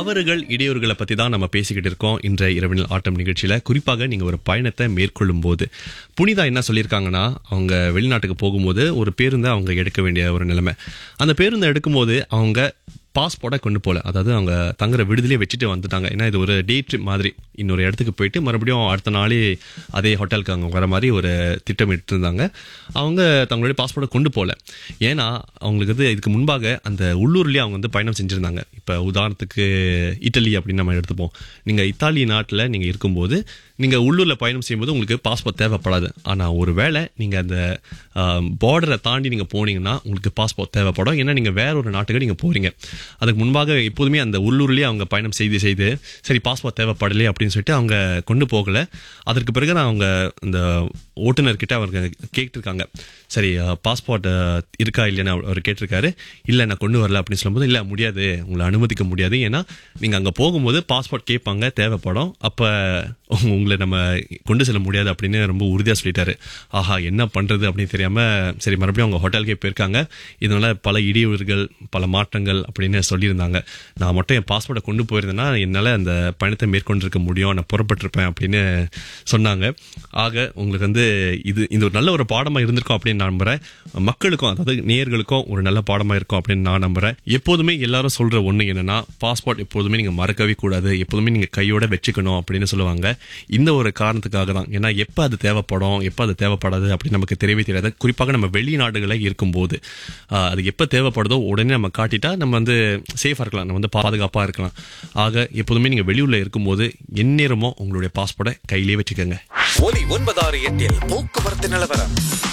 தவறுகள் இடையூறுகளை பத்தி தான் நம்ம பேசிக்கிட்டு இருக்கோம் இன்றைய இரவினல் ஆட்டம் நிகழ்ச்சியில குறிப்பாக நீங்க ஒரு பயணத்தை மேற்கொள்ளும் போது புனிதா என்ன சொல்லியிருக்காங்கன்னா அவங்க வெளிநாட்டுக்கு போகும்போது ஒரு பேருந்தை அவங்க எடுக்க வேண்டிய ஒரு நிலைமை அந்த பேருந்தை எடுக்கும்போது அவங்க பாஸ்போர்ட்டை கொண்டு போகல அதாவது அவங்க தங்குற விடுதலையே வச்சுட்டு வந்துட்டாங்க ஏன்னா இது ஒரு டே ட்ரிப் மாதிரி இன்னொரு இடத்துக்கு போயிட்டு மறுபடியும் அடுத்த நாளே அதே ஹோட்டலுக்கு அவங்க வர மாதிரி ஒரு திட்டம் எடுத்திருந்தாங்க அவங்க தங்களுடைய பாஸ்போர்ட்டை கொண்டு போகல ஏன்னா அவங்களுக்கு வந்து இதுக்கு முன்பாக அந்த உள்ளூர்லேயே அவங்க வந்து பயணம் செஞ்சுருந்தாங்க இப்போ உதாரணத்துக்கு இட்டலி அப்படின்னு நம்ம எடுத்துப்போம் நீங்கள் இத்தாலி நாட்டில் நீங்கள் இருக்கும்போது நீங்கள் உள்ளூரில் பயணம் செய்யும்போது உங்களுக்கு பாஸ்போர்ட் தேவைப்படாது ஆனால் ஒரு வேளை நீங்கள் அந்த பார்டரை தாண்டி நீங்கள் போனீங்கன்னா உங்களுக்கு பாஸ்போர்ட் தேவைப்படும் ஏன்னா நீங்கள் வேற ஒரு நாட்டுக்கு நீங்கள் போகிறீங்க அதுக்கு முன்பாக எப்போதுமே அந்த உள்ளூர்லேயே அவங்க பயணம் செய்து செய்து சரி பாஸ்போர்ட் தேவைப்படலையே அப்படின்னு சொல்லிட்டு அவங்க கொண்டு போகலை அதற்கு பிறகு நான் அவங்க இந்த ஓட்டுநர்கிட்ட அவங்க கேட்டிருக்காங்க சரி பாஸ்போர்ட் இருக்கா இல்லைன்னு அவர் கேட்டிருக்காரு இல்லை நான் கொண்டு வரல அப்படின்னு சொல்லும்போது இல்லை முடியாது உங்களை அனுமதிக்க முடியாது ஏன்னா நீங்கள் அங்கே போகும்போது பாஸ்போர்ட் கேட்பாங்க தேவைப்படும் அப்போ உங்களை நம்ம கொண்டு செல்ல முடியாது அப்படின்னு ரொம்ப உறுதியாக சொல்லிட்டாரு ஆஹா என்ன பண்ணுறது அப்படின்னு தெரியாமல் சரி மறுபடியும் அவங்க ஹோட்டலுக்கே போயிருக்காங்க இதனால பல இடையூறுகள் பல மாற்றங்கள் அப்படின்னு சொல்லியிருந்தாங்க நான் மட்டும் என் பாஸ்போர்ட்டை கொண்டு போயிருந்தேன்னா என்னால் அந்த பயணத்தை மேற்கொண்டிருக்க முடியும் நான் புறப்பட்டிருப்பேன் அப்படின்னு சொன்னாங்க ஆக உங்களுக்கு வந்து இது இது ஒரு நல்ல ஒரு பாடமாக இருந்திருக்கும் அப்படின்னு நான் நம்புறேன் மக்களுக்கும் அதாவது நேயர்களுக்கும் ஒரு நல்ல பாடமாக இருக்கும் அப்படின்னு நான் நம்புறேன் எப்போதுமே எல்லாரும் சொல்ற ஒன்று என்னன்னா பாஸ்போர்ட் எப்போதுமே நீங்கள் மறக்கவே கூடாது எப்போதுமே நீங்கள் கையோட வச்சுக்கணும் அப்படின்னு சொல்லுவாங்க இந்த ஒரு காரணத்துக்காக தான் ஏன்னா எப்போ அது தேவைப்படும் எப்போ அது தேவைப்படாது அப்படின்னு நமக்கு தெரியவே தெரியாது குறிப்பாக நம்ம வெளிநாடுகளில் இருக்கும்போது ஆஹ், அது எப்போ தேவைப்படுதோ உடனே நம்ம காட்டிட்டா நம்ம வந்து சேஃபாக இருக்கலாம் நம்ம வந்து பாதுகாப்பாக இருக்கலாம் ஆக எப்போதுமே நீங்கள் வெளியூரில் இருக்கும்போது எந்நேரமோ உங்களுடைய பாஸ்போர்ட்டை கையிலே வச்சுக்கோங்க ஒலி ஒன்பதாறு எட்டில் போக்குவரத்து நிலவரம்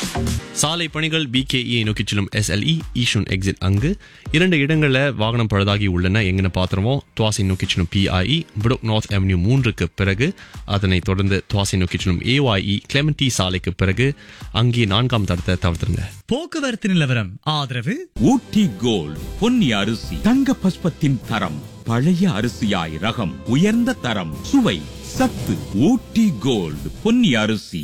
சாலை பணிகள் பிகேஇ நோக்கி செல்லும் எஸ்எல்இ ஈஷுன் எக்ஸிட் அங்கு இரண்டு இடங்களில் வாகனம் பழுதாகி உள்ளன எங்கன்னு பாத்திரமோ துவாசி நோக்கி செல்லும் பிஐஇ புடோக் நார்த் அவென்யூ மூன்றுக்கு பிறகு அதனைத் தொடர்ந்து துவாசி நோக்கி செல்லும் ஏஒய்இ கிளெமண்டி சாலைக்கு பிறகு அங்கே நான்காம் தடத்தை தவிர்த்துருங்க போக்குவரத்து நிலவரம் ஆதரவு ஊட்டி கோல்ட் பொன்னி அரிசி தங்க பஸ்பத்தின் தரம் பழைய அரிசியாய் ரகம் உயர்ந்த தரம் சுவை சத்து ஊட்டி கோல்ட் பொன்னி அரிசி